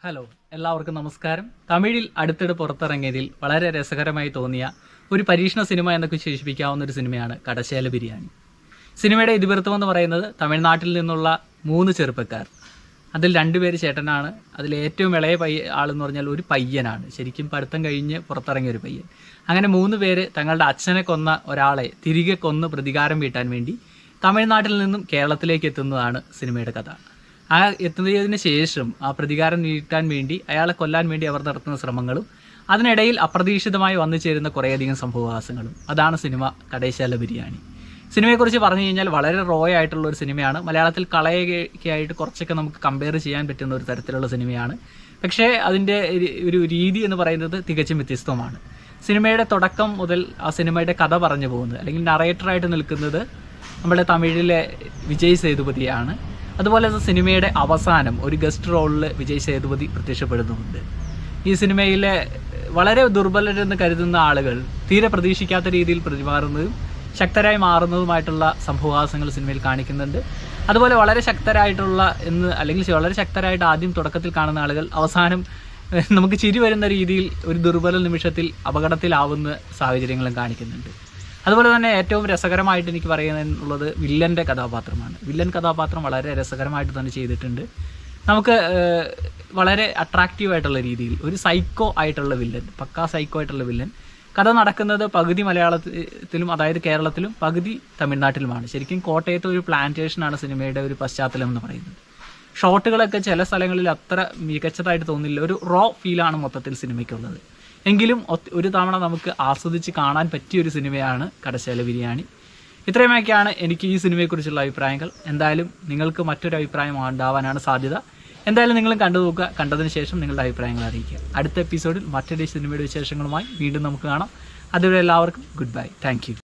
hello എല്ലാവർക്കും നമസ്കാരം തമിഴിൽ അടുത്തിടെ പുറത്തിറങ്ങിയതിൽ വളരെ രസകരമായി തോന്നിയ ഒരു പരീക്ഷണ സിനിമ എന്നൊക്കെ വിശേഷിപ്പിക്കാവുന്ന ഒരു സിനിമയാണ് കടശേല ബിരിയാണി സിനിമയുടെ ഇതിവൃത്തം എന്ന് പറയുന്നത് തമിഴ്നാട്ടിൽ നിന്നുള്ള മൂന്ന് ചെറുപ്പക്കാർ അതിൽ രണ്ടുപേര് ചേട്ടനാണ് അതിൽ ഏറ്റവും ഇളയ പയ്യ ആളെന്ന് പറഞ്ഞാൽ ഒരു പയ്യനാണ് ശരിക്കും പഠിത്തം കഴിഞ്ഞ് പുറത്തിറങ്ങിയ ഒരു പയ്യൻ അങ്ങനെ മൂന്ന് പേര് തങ്ങളുടെ അച്ഛനെ കൊന്ന ഒരാളെ തിരികെ കൊന്ന് പ്രതികാരം വീട്ടാൻ വേണ്ടി തമിഴ്നാട്ടിൽ നിന്നും കേരളത്തിലേക്ക് എത്തുന്നതാണ് സിനിമയുടെ കഥ ആ എത്തുന്നതിന് ശേഷം ആ പ്രതികാരം നീട്ടാൻ വേണ്ടി അയാളെ കൊല്ലാൻ വേണ്ടി അവർ നടത്തുന്ന ശ്രമങ്ങളും അതിനിടയിൽ അപ്രതീക്ഷിതമായി വന്നു ചേരുന്ന കുറേയധികം സംഭവവാസങ്ങളും അതാണ് സിനിമ കടേശാല ബിരിയാണി സിനിമയെക്കുറിച്ച് പറഞ്ഞു കഴിഞ്ഞാൽ വളരെ റോ ആയിട്ടുള്ള ഒരു സിനിമയാണ് മലയാളത്തിൽ കളയൊക്കെ ആയിട്ട് കുറച്ചൊക്കെ നമുക്ക് കമ്പയർ ചെയ്യാൻ പറ്റുന്ന ഒരു തരത്തിലുള്ള സിനിമയാണ് പക്ഷേ അതിൻ്റെ ഒരു- ഒരു രീതി എന്ന് പറയുന്നത് തികച്ചും വ്യത്യസ്തമാണ് സിനിമയുടെ തുടക്കം മുതൽ ആ സിനിമയുടെ കഥ പറഞ്ഞു പോകുന്നത് അല്ലെങ്കിൽ നറേറ്ററായിട്ട് നിൽക്കുന്നത് നമ്മുടെ തമിഴിലെ വിജയ് സേതുപതിയാണ് അതുപോലെ തന്നെ സിനിമയുടെ അവസാനം ഒരു ഗസ്റ്റ് റോളിൽ വിജയ് സേതുപതി പ്രത്യക്ഷപ്പെടുന്നുമുണ്ട് ഈ സിനിമയിലെ വളരെ ദുർബലരെന്ന് കരുതുന്ന ആളുകൾ തീരെ പ്രതീക്ഷിക്കാത്ത രീതിയിൽ പെരുമാറുന്നതും ശക്തരായി മാറുന്നതുമായിട്ടുള്ള സംഭവവാസങ്ങൾ സിനിമയിൽ കാണിക്കുന്നുണ്ട് അതുപോലെ വളരെ ശക്തരായിട്ടുള്ള എന്ന് അല്ലെങ്കിൽ വളരെ ശക്തരായിട്ട് ആദ്യം തുടക്കത്തിൽ കാണുന്ന ആളുകൾ അവസാനം ഏഹ്, നമുക്ക് ചിരി വരുന്ന രീതിയിൽ ഒരു ദുർബല നിമിഷത്തിൽ അപകടത്തിലാവുന്ന സാഹചര്യങ്ങളും കാണിക്കുന്നുണ്ട് അതുപോലെ തന്നെ ഏറ്റവും രസകരമായിട്ട് എനിക്ക് പറയാനുള്ളത് വില്ലൻ്റെ കഥാപാത്രമാണ് വില്ലൻ കഥാപാത്രം വളരെ രസകരമായിട്ട് തന്നെ ചെയ്തിട്ടുണ്ട് നമുക്ക് ഏഹ്, വളരെ അട്രാക്റ്റീവ് ആയിട്ടുള്ള രീതിയിൽ ഒരു സൈക്കോ ആയിട്ടുള്ള വില്ലൻ പക്കാ സൈക്കോ ആയിട്ടുള്ള വില്ലൻ കഥ നടക്കുന്നത് പകുതി മലയാളത്തിലും അതായത് കേരളത്തിലും പകുതി തമിഴ്നാട്ടിലുമാണ് ശരിക്കും കോട്ടയത്തെ ഒരു പ്ലാന്റേഷനാണ് സിനിമയുടെ ഒരു പശ്ചാത്തലം എന്ന് പറയുന്നത് ഷോട്ടുകളൊക്കെ ചില സ്ഥലങ്ങളിൽ അത്ര മികച്ചതായിട്ട് തോന്നില്ല ഒരു റോ ഫീലാണ് മൊത്തത്തിൽ സിനിമയ്ക്കുള്ളത് എങ്കിലും ഒത്ത് ഒരു തവണ നമുക്ക് ആസ്വദിച്ച് കാണാൻ പറ്റിയ ഒരു സിനിമയാണ് കടശാല ബിരിയാണി ഇത്രയുമൊക്കെയാണ് എനിക്ക് ഈ സിനിമയെക്കുറിച്ചുള്ള അഭിപ്രായങ്ങൾ എന്തായാലും നിങ്ങൾക്ക് മറ്റൊരു അഭിപ്രായം ഉണ്ടാവാനാണ് സാധ്യത എന്തായാലും നിങ്ങളും കണ്ടു നോക്കുക കണ്ടതിന് ശേഷം നിങ്ങളുടെ അഭിപ്രായങ്ങൾ അറിയിക്കുക അടുത്ത എപ്പിസോഡിൽ മറ്റൊരു സിനിമയുടെ വിശേഷങ്ങളുമായി വീണ്ടും നമുക്ക് കാണാം അതുവരെ എല്ലാവർക്കും ഗുഡ് ബൈ താങ്ക്